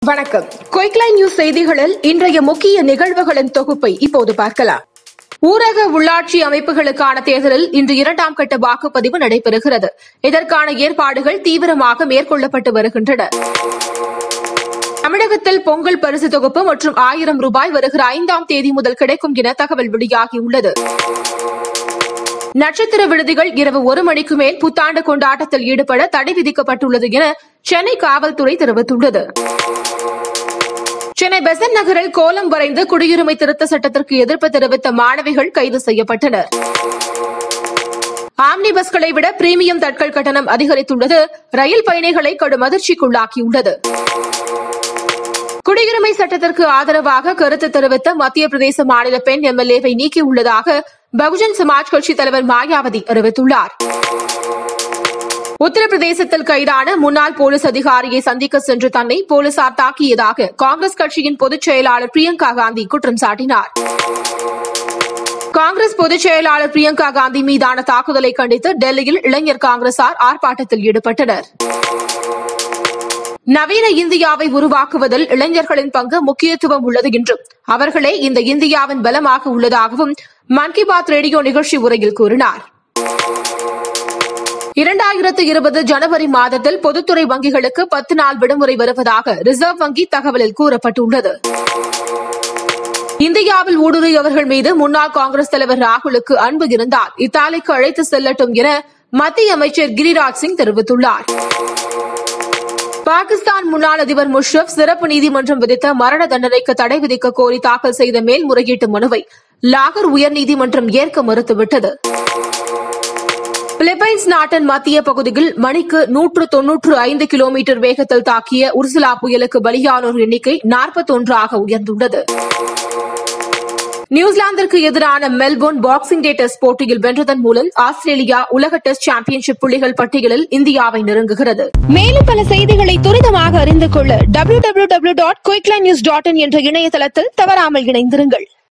வணக்கம் Quickline news செய்திகளில் இன்றைய முக்கிய நிகழ்வுகளின் தொகுப்பை இப்போது பார்க்கலாம் ஊரக உள்ளாட்சி அமைப்புகளுக்கான தேர்தலில் இன்று இரண்டாம் கட்ட வாக்குப்பதிவு நடைபெறுகிறது இதற்கான ஏற்பாடுகள் தீவிரமாக மேற்கொள்ளப்பட்டு வருகின்றன தமிழகத்தில் பொங்கல் பரிசு தொகுப்பு மற்றும் ஆயிரம் ரூபாய் வருகிற ஐந்தாம் தேதி முதல் கிடைக்கும் என தகவல் வெளியாகியுள்ளது நட்சத்திர விடுதிகள் இரவு ஒரு மணிக்கு மேல் புத்தாண்டு கொண்டாட்டத்தில் ஈடுபட தடை விதிக்கப்பட்டுள்ளது என சென்னை காவல்துறை தெரிவித்துள்ளது சென்னை பெசன்ட் நகரில் கோலம் வரைந்து குடியுரிமை திருத்த சட்டத்திற்கு எதிர்ப்பு தெரிவித்த மாணவிகள் கைது செய்யப்பட்டனர் ஆம்னி பஸ்களை விட பிரீமியம் தட்கல் கட்டணம் அதிகரித்துள்ளது ரயில் பயணிகளை கடும் அதிர்ச்சிக்குள்ளாக்கியுள்ளது குடியுரிமை சட்டத்திற்கு ஆதரவாக கருத்து தெரிவித்த மத்திய பிரதேச மாநில பெண் எம்எல்ஏவை நீக்கியுள்ளதாக பகுஜன் சமாஜ் கட்சி தலைவர் மாயாவதி அறிவித்துள்ளார் உத்தரப்பிரதேசத்தில் கைதான முன்னாள் போலீஸ் அதிகாரியை சந்திக்க சென்று தன்னை போலீசார் தாக்கியதாக காங்கிரஸ் கட்சியின் பொதுச் செயலாளர் பிரியங்கா காந்தி குற்றம் சாட்டினார் காங்கிரஸ் பொதுச் செயலாளர் பிரியங்கா காந்தி மீதான தாக்குதலை கண்டித்து டெல்லியில் இளைஞர் காங்கிரசார் ஆர்ப்பாட்டத்தில் ஈடுபட்டனர் நவீன இந்தியாவை உருவாக்குவதில் இளைஞர்களின் பங்கு முக்கியத்துவம் உள்ளது என்றும் அவர்களே இந்த இந்தியாவின் பலமாக உள்ளதாகவும் மன் கி பாத் ரேடியோ நிகழ்ச்சி உரையில் கூறினார் இரண்டாயிரத்து இருபது ஜனவரி மாதத்தில் பொதுத்துறை வங்கிகளுக்கு பத்து நாள் விடுமுறை வருவதாக ரிசர்வ் வங்கி தகவலில் கூறப்பட்டுள்ளது இந்தியாவில் ஊடுருவியவர்கள் மீது முன்னாள் காங்கிரஸ் தலைவர் ராகுலுக்கு அன்பு இருந்தால் இத்தாலிக்கு அழைத்து செல்லட்டும் என மத்திய அமைச்சர் கிரிராஜ் சிங் தெரிவித்துள்ளார் பாகிஸ்தான் முன்னாள் அதிபர் முஷ்ரப் சிறப்பு நீதிமன்றம் விதித்த மரண தண்டனைக்கு தடை விதிக்க கோரி தாக்கல் செய்த மேல்முறையீட்டு மனுவை லாகூர் உயர்நீதிமன்றம் ஏற்க மறுத்துவிட்டது பிலிப்பைன்ஸ் நாட்டின் மத்திய பகுதியில் மணிக்கு நூற்று தொன்னூற்று ஐந்து கிலோமீட்டர் வேகத்தில் தாக்கிய உர்சுலா புயலுக்கு பலியானோர் எண்ணிக்கை நாற்பத்தொன்றாக உயர்ந்துள்ளது நியூசிலாந்திற்கு எதிரான மெல்போர்ன் பாக்ஸிங் டே டெஸ்ட் போட்டியில் வென்றதன் மூலம் ஆஸ்திரேலியா உலக டெஸ்ட் சாம்பியன்ஷிப் புள்ளிகள் பட்டியலில் இந்தியாவை நெருங்குகிறது மேலும் பல செய்திகளை துரிதமாக அறிந்து கொள்ள W W W dot quickline news dot in என்ற இணையதளத்தில் தவறாமல் இணைந்திருங்கள்